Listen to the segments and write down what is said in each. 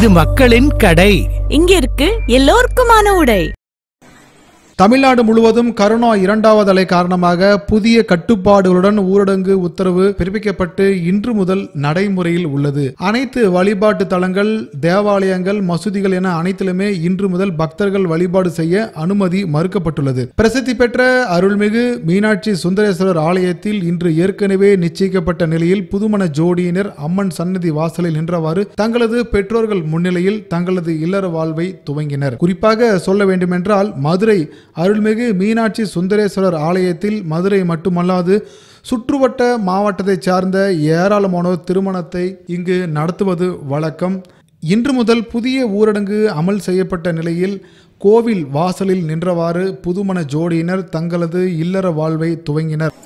இது மக்களின் கடை இங்க இருக்கு எல்லோருக்குமான உடை தமிழ்நாடு முழுவதும் கரோனா இரண்டாவது அலை காரணமாக புதிய கட்டுப்பாடுகளுடன் ஊரடங்கு உத்தரவு பிறப்பிக்கப்பட்டு இன்று முதல் நடைமுறையில் உள்ளது அனைத்து வழிபாட்டு தலங்கள் தேவாலயங்கள் மசூதிகள் என அனைத்திலுமே இன்று முதல் பக்தர்கள் வழிபாடு செய்ய அனுமதி மறுக்கப்பட்டுள்ளது பிரசித்தி பெற்ற அருள்மிகு மீனாட்சி சுந்தரேஸ்வரர் ஆலயத்தில் இன்று ஏற்கனவே நிச்சயிக்கப்பட்ட நிலையில் புதுமண ஜோடியினர் அம்மன் சன்னதி வாசலில் நின்றவாறு தங்களது பெற்றோர்கள் முன்னிலையில் தங்களது இல்லற வாழ்வை துவங்கினர் குறிப்பாக சொல்ல வேண்டுமென்றால் மதுரை அருள்மிகு மீனாட்சி சுந்தரேஸ்வரர் ஆலயத்தில் மதுரை மட்டுமல்லாது சுற்றுவட்ட மாவட்டத்தைச் சார்ந்த ஏராளமானோர் திருமணத்தை இங்கு நடத்துவது வழக்கம் இன்று முதல் புதிய ஊரடங்கு அமல் செய்யப்பட்ட நிலையில் கோவில் வாசலில் நின்றவாறு புதுமண ஜோடியினர் தங்களது இல்லற வாழ்வை துவங்கினர்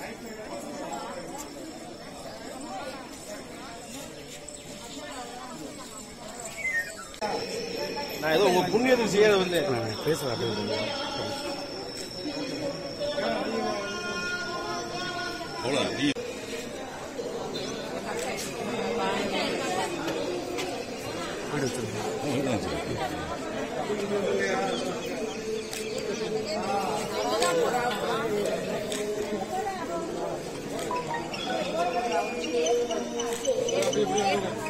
நான் ஏதோ உங்க புண்ணியத்துக்கு செய்யறது வந்து Thank you.